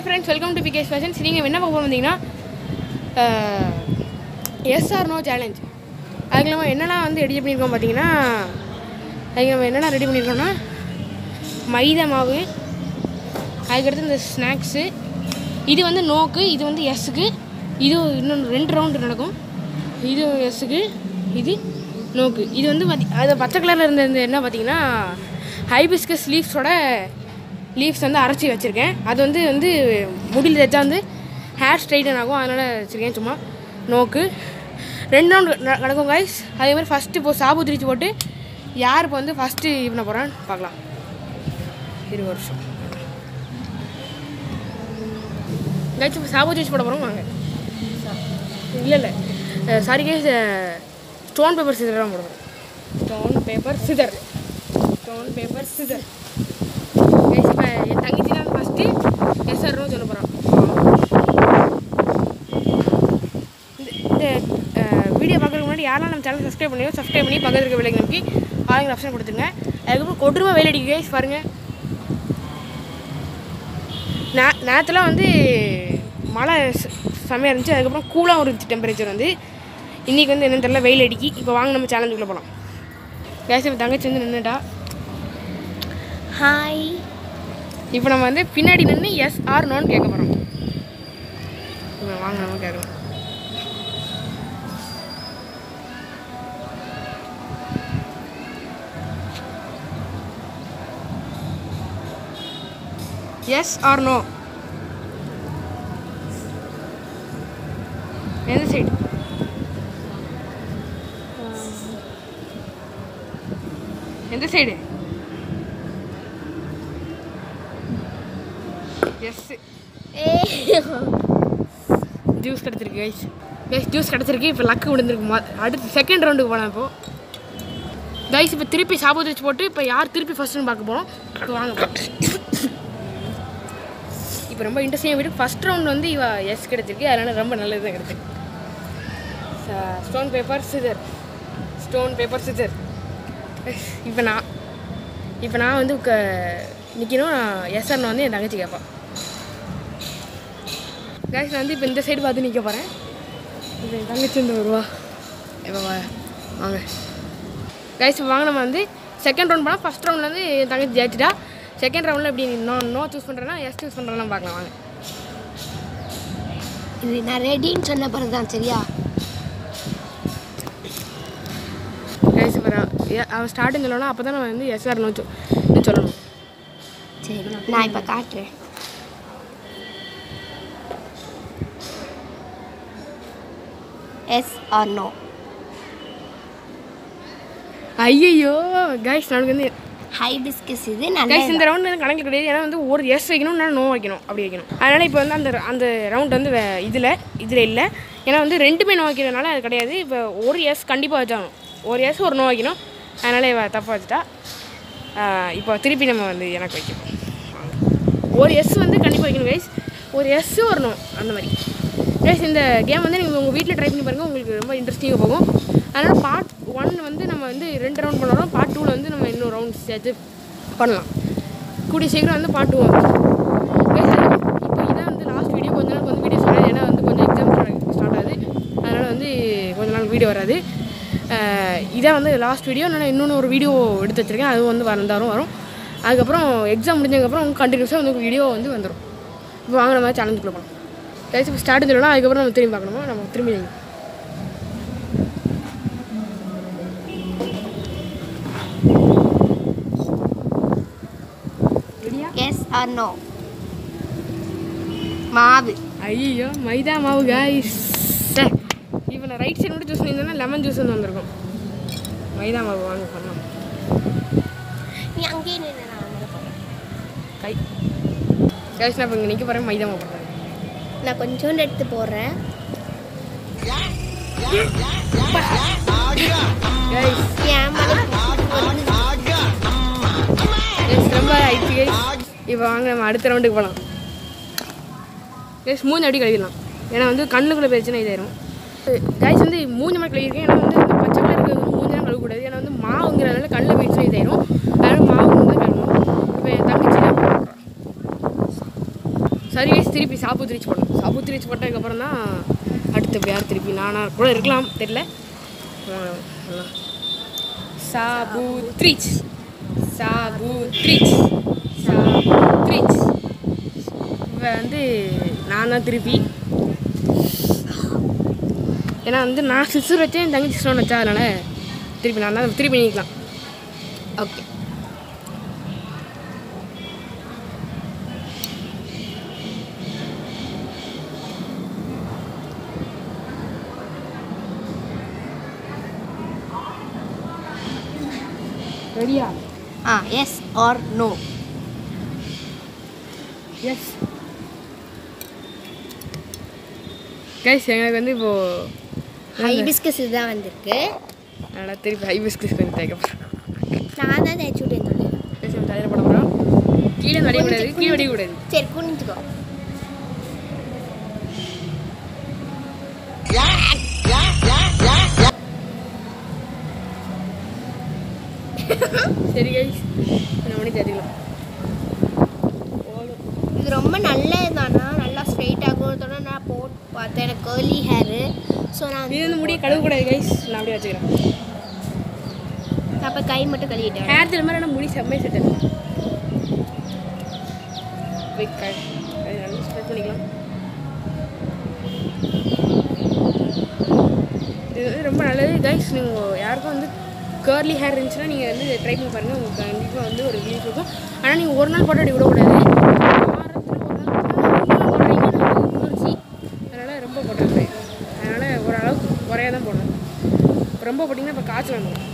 Friends welcome to BK's fashions நீங்கள் என்ன பார்க்க வந்தீங்கன்னா எஸ்ஆர் நோ சேலஞ்ச் அதுக்கு நம்ம என்னெல்லாம் வந்து ரெடி பண்ணியிருக்கோம் பார்த்தீங்கன்னா அதுக்கு நம்ம என்னெல்லாம் ரெடி பண்ணியிருக்கோம்னா மைதா மாவு அதுக்கடுத்து இந்த ஸ்நாக்ஸு இது வந்து நோக்கு இது வந்து எஸ்ஸுக்கு இது இன்னொன்று ரெண்டு ரவுண்டு நடக்கும் இது எஸ்ஸுக்கு இது நோக்கு இது வந்து பார்த்தி அது பச்சை கலரில் இருந்த இந்த என்ன பார்த்தீங்கன்னா ஹைபிஸ்கஸ் லீவ்ஸோட லீவ்ஸ் வந்து அரைச்சி வச்சுருக்கேன் அது வந்து வந்து முடியில் தைச்சா வந்து ஹேர் ஸ்ட்ரைட்டன் ஆகும் அதனால் வச்சுருக்கேன் சும்மா நோக்கு ரெண்டு ரவுண்டு ந- நடக்கும் கைஸ் அதே மாதிரி ஃபஸ்ட்டு இப்போ சாபு திரிச்சு போட்டு யார் இப்போ வந்து ஃபஸ்ட்டு இது பண்ண போகிறான்னு பார்க்கலாம் இருபது வருஷம் கைஸ் இப்போ சாபு திரிச்சு போட போகிறோம் வாங்க இல்லை இல்லை sorry guys stone paper scissor தான் போடுவோம் stone paper scissor stone paper scissor guys இப்போ என் தங்கச்சி தான் ஃபஸ்ட்டு எஸ்ஆர்னு சொல்ல போகிறான் இந்த வீடியோ பார்க்கறதுக்கு முன்னாடி யாரெல்லாம் நம்ம சேனல் சப்ஸ்கிரைப் பண்ணியோ சப்ஸ்கிரைப் பண்ணி பக்கத்தில் இருக்க விலைக்கு நோக்கி ஆளுங்க ஆப்ஷன் கொடுத்துருங்க அதுக்கப்புறம் கொட்டுருமா வெயில் அடிக்க கைஸ் பாருங்கள் நே நேரத்தில் வந்து மழை ச- செமையாக இருந்துச்சு அதுக்கப்புறம் கூலாக இருந்துச்சு டெம்பரேச்சர் வந்து இன்றைக்கி வந்து என்னன்னு தெரியல வெயில் அடிக்கி இப்போ வாங்க நம்ம சேலஞ்சுக்குள்ளே போகலாம் கேஸ் இப்போ தங்கச்சி வந்து நின்றுட்டா ஹாய் இப்போ நம்ம வந்து பின்னாடி நின்று எஸ் ஆர் நோன்னு கேட்க போகிறோம் இப்போ வாங்க நம்ம கேட்கலாம் எஸ் ஆர் நோ எந்த சைடு எந்த சைடு எஸ் ஜூஸ் கிடச்சிருக்கு கைஸ் கைஸ் ஜூஸ் கிடச்சிருக்கு இப்போ லக்கு விழுந்திருக்கு மா அடுத்து செகண்ட் ரவுண்டுக்கு போகலாம் இப்போ கைஸ் இப்போ திருப்பி சாப்பாடு வச்சு போட்டு இப்போ யார் திருப்பி ஃபஸ்ட்டுன்னு பார்க்க போகிறோம் இப்போ வாங்க இப்போ ரொம்ப இன்ட்ரெஸ்டிங்காக வீடு ஃபஸ்ட் ரவுண்ட் வந்து இவ எஸ் கிடச்சிருக்கு அதனால் ரொம்ப நல்லது தான் கிடச்சிருக்கு stone paper scissor stone paper scissor இப்போ நான் இப்போ நான் வந்து க நிற்கணும் நான் எஸ்ஆர்னு வந்து என் தங்கச்சி கேட்பான் கைஸ் நான் வந்து இப்போ இந்த சைடு பார்த்து நிற்க போகிறேன் இப்போ என் தங்கச்சி இந்த வருவா இப்போ வா வாங்க கைஸ் வாங்க நம்ம வந்து செகண்ட் ரவுண்ட் போனால் ஃபஸ்ட் ரவுண்டில் வந்து என் தங்கச்சி ஜெயிச்சிட்டா செகண்ட் ரவுண்டில் எப்படி நோ நோ சூஸ் பண்ணுறேன்னா எஸ் சூஸ் பண்ணுறேன்னா பார்க்கலாம் வாங்க இது நான் ரெடின்னு சொன்ன பிறகு தான் சரியா கைஸ் இப்போ நான் ஏ- அவன் ஸ்டார்டிங் சொல்லணும் அப்போ தான் நம்ம வந்து எஸ்ஆர் நோ சொல்லணும் சரி நான் இப்போ காட்டுறேன் எஸ் ஆர் நோ ஐயையோ கைஸ் நம்மளுக்கு வந்து ஹை பிஸ்கஸ் இது கைஸ் நல்ல இந்த ரவுண்ட் வந்து கணக்கு கிடையாது ஏன்னா வந்து ஒரு எஸ் வைக்கணும் இல்லைனா நோ வைக்கணும் அப்படி வைக்கணும் அதனால் இப்போ வந்து அந்த அந்த ரவுண்ட் வந்து இதில் இதில் இல்லை ஏன்னா வந்து ரெண்டுமே நோ வைக்கிறதுனால அது கிடையாது இப்போ ஒரு எஸ் கண்டிப்பாக வச்சாகணும் ஒரு எஸ் ஒரு நோ வைக்கணும் அதனால் இவ தப்பாக வச்சுட்டா ஆஹ் இப்போ திருப்பி நம்ம வந்து எனக்கு வைக்கணும் ஒரு எஸ் வந்து கண்டிப்பாக வைக்கணும் கைஸ் ஒரு எஸ் ஒரு நோ அந்த மாதிரி கைஸ் இந்த கேம் வந்து நீங்கள் உங்கள் வீட்டில் ட்ரை பண்ணி பாருங்கள் உங்களுக்கு ரொம்ப இன்ட்ரெஸ்டிங்காக போகும் அதனால் பார்ட் ஒன் வந்து நம்ம வந்து ரெண்டு ரவுண்ட் பண்ணணும் பார்ட் டூவில் வந்து நம்ம இன்னும் ரவுண்ட் சேர்த்து பண்ணலாம் கூடிய சீக்கிரம் வந்து பார்ட் டூ வரும் Guys, இப்போ இதான் வந்து லாஸ்ட் வீடியோ கொஞ்ச நாள் வந்து வீடியோ சொல்கிறேன் ஏன்னா வந்து கொஞ்சம் எக்ஸாம் ஸ்டார்ட் ஆகுது அதனால் வந்து கொஞ்ச நாள் வீடியோ வராது அஹ் இதான் வந்து லாஸ்ட் வீடியோ நான் இன்னொன்று ஒரு வீடியோ எடுத்து வச்சுருக்கேன் அது வந்து வந்தாலும் வரும் அதுக்கப்புறம் எக்ஸாம் முடிஞ்சதுக்கப்புறம் கண்டினியூஸாக வந்து வீடியோ வந்து வந்துடும் இப்போ வாங்க நம்ம சேலஞ்சுக்குள்ளே போகலாம் கைஸ் இப்போ ஸ்டார்ட் சொல்லலாம் அதுக்கப்புறம் நம்ம திரும்பி பார்க்கணுமா நம்ம திரும்பி எஸ் ஆர் நோ மாவு ஐயோ மைதா மாவு காய்ஸ் இப்போ நான் ரைட் சைடு மட்டும் ஜூஸ் பண்ணியிருந்தேன்னா லெமன் ஜூஸ் வந்து வந்திருக்கும் மைதா மாவு வாங்க பண்ணலாம் நீ அங்கேயே நின்று நான் வந்து போடுறேன். கை கைஸ் நான் இப்போ இங்கே நிற்க போகிறேன் மைதா மாவு போடுறேன் நான் கொஞ்சோண்டு எடுத்து போடுறேன் கைஸ் என் மேலே கைஸ் ரொம்ப ஆயிடுச்சு கைஸ் இப்போ வாங்க நம்ம அடுத்த ரவுண்டுக்கு போகலாம் கைஸ் மூஞ்சி அடி கழுவிடலாம் ஏன்னா வந்து கண்ணுக்குள்ளே பிரச்சனை இதாயிரும் கைஸ் வந்து மூஞ்சி மாதிரி கழுவிருக்கேன் ஏன்னா வந்து இந்த பச்சை கலர் இருக்கிறது மூஞ்செல்லாம் கழுவக்கூடாது ஏன்னா வந்து மாவுங்கிறதுனால கண்ணில் பிரச்சனை இதாயிரும் அதனால் மாவு வந்து கழுவணும் இப்போ என் தங்கச்சி என்ன பண்ணுறா சரி guys, திருப்பி சாப்பு ரீச் பண்ணணும் சாப்பு ரீச் பண்ணதுக்கப்புறம் தான் அடுத்து யார் திருப்பி நானா கூட இருக்கலாம் தெரியல சாபு த்ரீச் சாபு த்ரீச் சாபு த்ரீச் இப்போ வந்து நான் தான் திருப்பி ஏன்னா வந்து நான் சிஸ்டர் வச்சேன் என் தங்கச்சி சிஸ்டர் வச்சா அதனால திருப்பி நான் தான் திருப்பி நிற்கலாம் ஓகே ரெடியா ஆ yes or no yes guys எங்களுக்கு வந்து இப்போது ஹைபிஸ்கஸ் இதுதான் வந்திருக்கு நல்லா திருப்பி ஹைபிஸ்கஸ் கொஞ்சம் தேய்க்க போகிறோம் நான் தான் தேய்ச்சி விட்டேன் சொல்லு கைஸ் நம்ம தலையில் போட போகிறோம் கீழே வடியக்கூடாது கீழே வடியக்கூடாது சரி குனிஞ்சுக்கோ சரி கைஸ் நம்ம மணி தேர்த்திக்கலாம் இது ரொம்ப நல்லது தானா நல்லா ஸ்ட்ரைட் ஆகும் நான் போட்டு பார்த்தேன் எனக்கு கேர்லி ஹேரு ஸோ நான் இது வந்து முடிய கழுவக்கூடாது கைஸ் நான் அப்படியே வச்சுக்கிறேன் அப்போ கை மட்டும் கழுவிட்டேன் ஹேர் தெரியுமா ஆனால் முடி செம்மையை செட் வெயிட் கை அது நல்லா ஸ்ப்ரெட் பண்ணிக்கலாம் இது வந்து ரொம்ப நல்லது கைஸ் நீங்கள் யாருக்கும் வந்து கேர்லி ஹேர் இருந்துச்சுன்னா நீங்கள் வந்து ட்ரை பண்ணி பாருங்கள் உங்களுக்கு கண்டிப்பாக வந்து ஒரு ரிலீஃப் இருக்கும் ஆனால் நீங்கள் ஒரு நாள் போட்டு அப்படி விடக்கூடாது வாரத்தில் ஒரு நாள் போடுறீங்க குளிர்ச்சி அதனால் ரொம்ப போட்டுருக்கேன் அதனால் ஓரளவுக்கு குறையா தான் போடணும் ரொம்ப போட்டிங்கன்னா இப்போ காய்ச்சல் வந்துடும்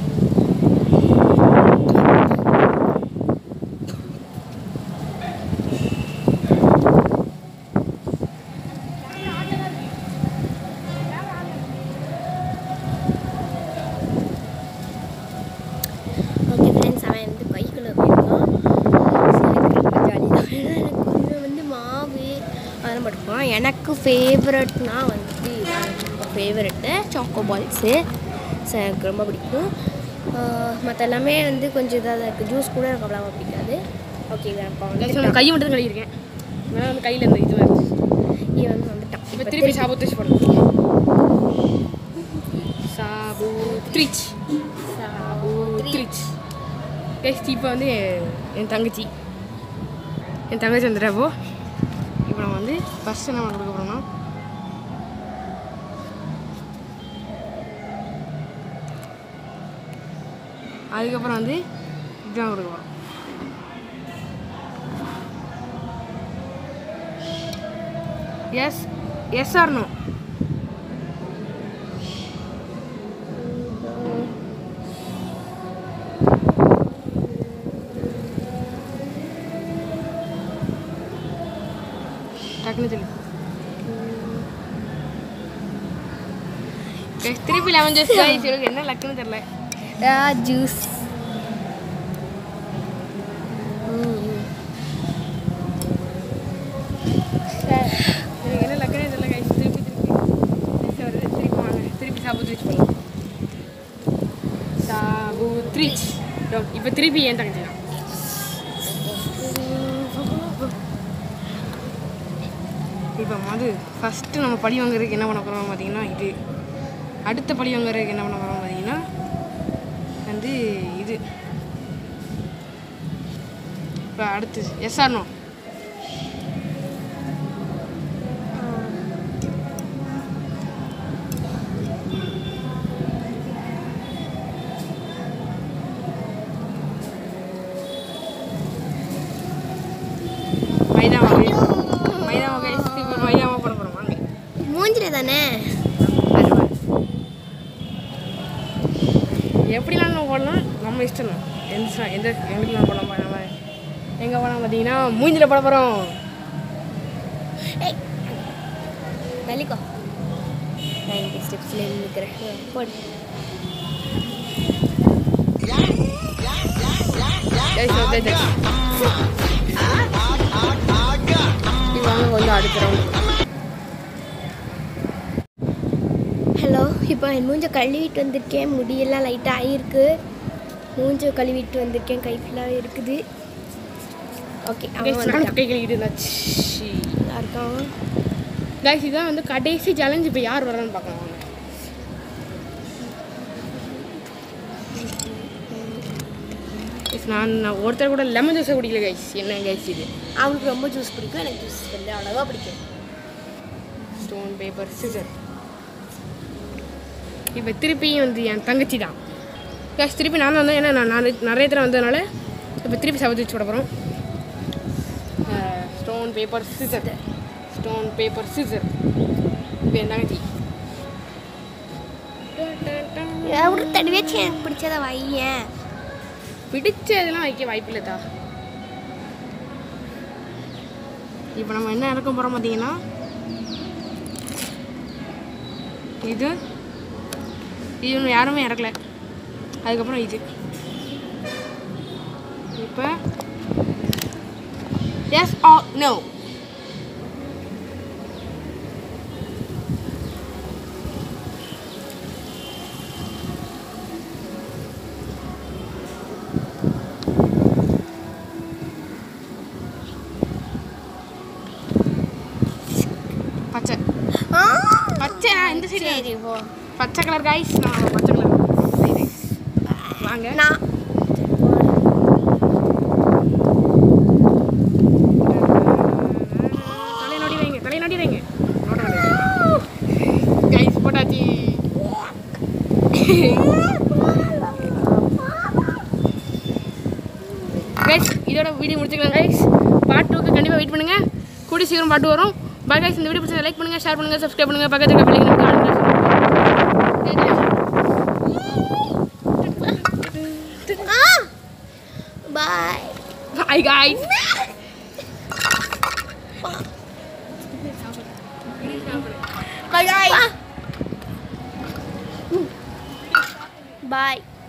ஓகே ஃப்ரெண்ட்ஸ் அவன் வந்து கைக்குள்ளே போயிருக்கான் ரொம்ப ஜாலி தான் ஏன்னா எனக்கு இவன் வந்து மாவு அதெல்லாம் படுப்பான் எனக்கு ஃபேவரட்னா வந்து ஃபேவரெட்டு சாக்கோ பால்ஸு ஸோ எனக்கு ரொம்ப பிடிக்கும் மற்ற எல்லாமே வந்து கொஞ்சம் இதாக தான் இருக்குது ஜூஸ் கூட எனக்கு அவ்வளோவா பிடிக்காது ஓகே இப்போ கைஸ் வந்து நம்ம கையை மட்டும் கழுவிருக்கேன் மேலே வந்து கையில் இந்த இது வருது இவன் வந்து வந்துட்டான் இப்போ திருப்பி சாபு த்ரிச் பண்ணணும் சாபு த்ரிச் சாபு த்ரிச் கைஸ் இப்போ வந்து என் தங்கச்சி என் தங்கச்சி வந்துட்டப்போ இப்போ நம்ம வந்து ஃபஸ்ட்டு நம்ம கொடுக்க போகிறோம்னா அதுக்கப்புறம் வந்து இதுதான் கொடுக்க போகிறோம் எஸ் எஸ் ஆர் நோ டக்குனு சொல்லு Guys, திருப்பி லெமன் ஜூஸ் guys எனக்கு என்ன லக்குன்னு தெரியல ஜூஸ் எனக்கு என்ன லக்குனே தெரியல கைஸ் திருப்பி திருப்பி Yes வருது திருப்பி வாங்க திருப்பி சாபு த்ரிச் பண்ணலாம் சாபு த்ரிச் இப்போ திருப்பி ஏன் தங்கச்சி தான் இப்போ வந்து ஃபஸ்ட்டு நம்ம பழி வாங்குறதுக்கு என்ன பண்ண போகிறோம் பார்த்தீங்கன்னா இது அடுத்த பழி வாங்குறதுக்கு என்ன பண்ண போகிறோம் பார்த்தீங்கன்னா வந்து இது இப்போ அடுத்து எஸ் ஆர்னோ மைதா மாவு மைதா மாவு guys. இப்போ மைதா மாவு பண்ண போகிறோம் வாங்க மூஞ்சில தானே எப்படிலாம் நம்ம போடலாம் நம்ம இஷ்டம் தான் எந்த ச- எந்த எங்களுக்குலாம் போடலாம் நம்ம எங்கே போகலாம் பார்த்தீங்கன்னா மூஞ்சில் போட போகிறோம் ஏய் தள்ளிக்கோ நான் இங்கே ஸ்டெப்ஸில் நிற்கிறேன் போடு வாங்க கொஞ்சம் அடுத்த ரவுண்டு ஹலோ இப்போ என் மூஞ்ச கழுவிட்டு வந்திருக்கேன் முடியெல்லாம் லைட்டாக ஆகிருக்கு மூஞ்ச கழுவிட்டு வந்திருக்கேன் கை ஃபுல்லாக இருக்குது ஓகே கைஸ் அவன் நான் வந்துட்டான். கை கழுவிட்டு இருந்தாச்சு நல்லா இருக்கான் கைஸ் இதான் வந்து கடைசி சேலஞ்ச் இப்போ யார் வரான்னு பார்க்கலாம் வாங்க Guys, நான் நான் ஒருத்தர் கூட லெமன் ஜூஸை குடிக்கல கைஸ் என்ன கைஸ் இது அவனுக்கு ரொம்ப ஜூஸ் பிடிக்கும் எனக்கு ஜூஸ் வந்து அவ்வளோவா பிடிக்கும் ஸ்டோன் பேப்பர் சிசர் இப்போ திருப்பியும் வந்து என் தங்கச்சி தான் கைஸ் திருப்பி நான் தான் வந்தேன் ஏன்னா நான் நிறைய- நிறைய தடவை வந்ததுனால இப்போ திருப்பி சவதி வச்சு விட போகிறோம் stone paper scissor stone paper scissor இப்போ என் தங்கச்சி ஒரு தடவையாச்சும் எனக்கு பிடிச்சத வையேன் பிடிச்ச இதெல்லாம் வைக்க வாய்ப்பு இல்லைதா இப்போ நம்ம என்ன இறக்க போகிறோம் பார்த்தீங்கன்னா இது இது ஒன்று யாருமே இறக்கல அதுக்கப்புறம் இது இப்போ எஸ் ஆ நோ பச்சை பச்சை இந்த சைடு சரி போ பச்சை கலர் காய்ஸ் நான் பச்சை கலர் வாங்க நான் தலை நோடி வைங்க தலை நோடி வைங்க கைஸ் போட்டாச்சு கைஸ் இதோட வீடியோ முடிச்சுக்கலாம் கைஸ் பார்ட் டூக்கு கண்டிப்பாக வெயிட் பண்ணுங்க கூடி சீக்கிரம் பாட்டு வரும் பாய் கைஸ் இந்த வீடியோ பிடிச்சதை லைக் பண்ணுங்க ஷேர் பண்ணுங்க சப்ஸ்கிரைப் பண்ணுங்க பக்கத்துல பிள்ளைங்க பாய் பாய் கைஸ் பாய் பாய்